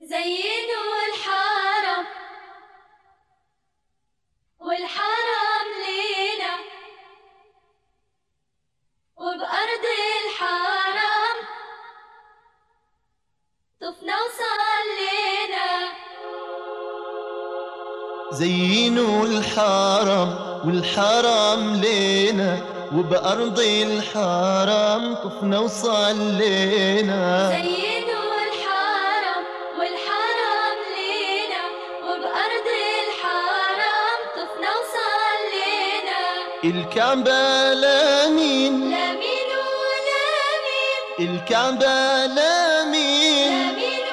زينوا الحرم والحرم لينا وبأرض الحرم طفنا وصلينا زينوا الحرم والحرم لينا وبأرض الحرم طفنا وصلينا زينوا الحرم والحرم لينا وبأرض الحرم طفنا وصلينا الكعبة لمين لمين ولمين الكعبة لمين لمين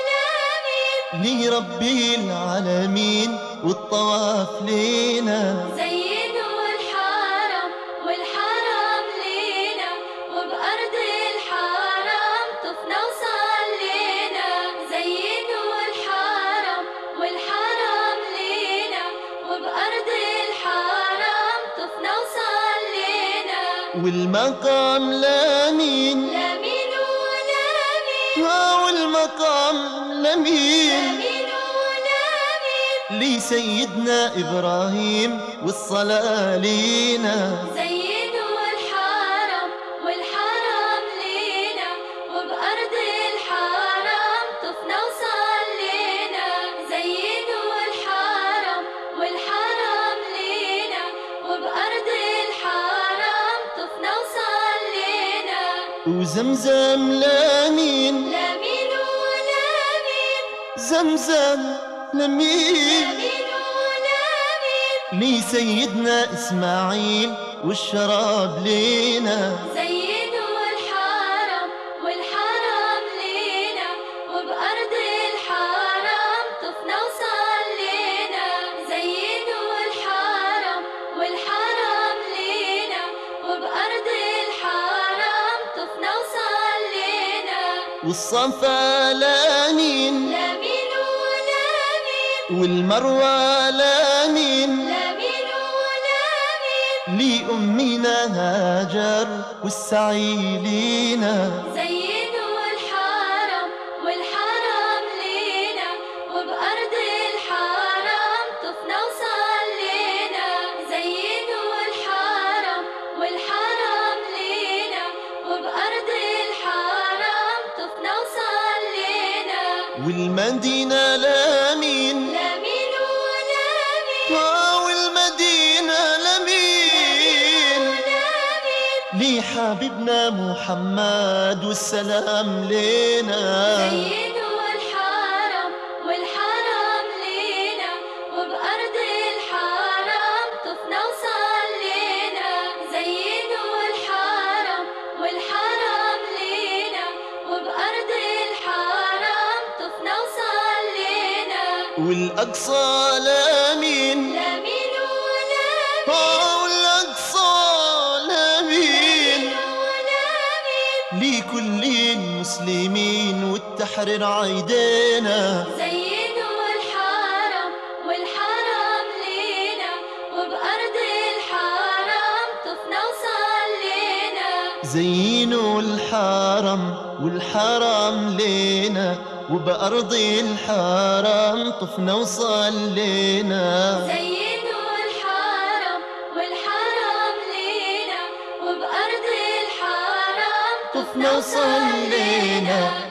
ولمين لربي العالمين والطواف لينا زينوا الحرم والحرم لينا وبأرض الحرم طفنا وصلينا زينوا الحرم والحرم لينا وبأرض الحرم طفنا وصلينا والمقام لمين لمين ولمين ها والمقام لمين لمين ولمين لسيدنا إبراهيم والصلاة لينا زينوا الحرم والحرم لينا وبأرض الحرم طفنا وصلينا زينوا الحرم والحرم لينا وبأرض الحرم طفنا وصلينا وزمزم لمين لمين ولمين زمزم لمين لمين ولمين لسيدنا إسماعيل والشراب لينا زينوا الحرم والحرم لينا وبأرض الحرم طفنا وصلينا زينوا الحرم والحرم لينا وبأرض الحرم طفنا وصلينا والصفا لمين لمين ولمين والمروة لمين لمين ولمين لأمنا هاجر والسعي لينا زينوا الحرم والحرم لينا وبأرض الحرم طفنا وصلينا زينوا الحرم والحرم لينا وبأرض الحرم طفنا وصلينا والمدينة لمين لمين ولمين آه والمدينة لمين لمين لحبيبنا محمد والسلام لينا زينوا الحرم والحرم لينا وبأرض الحرم طفنا وصلينا زينوا الحرم والحرم لينا وبأرض الحرم طفنا وصلينا والأقصى لمين لمين ولمين آه والأقصى لمين ولمين لكل المسلمين والتحرير عيدينا زينوا الحرم والحرم لينا وبأرض الحرم طفنا وصلينا زينوا الحرم والحرم لينا وبأرض الحرم طفنا وصلينا زينوا الحرم والحرم لينا وبأرض الحرم طفنا وصلينا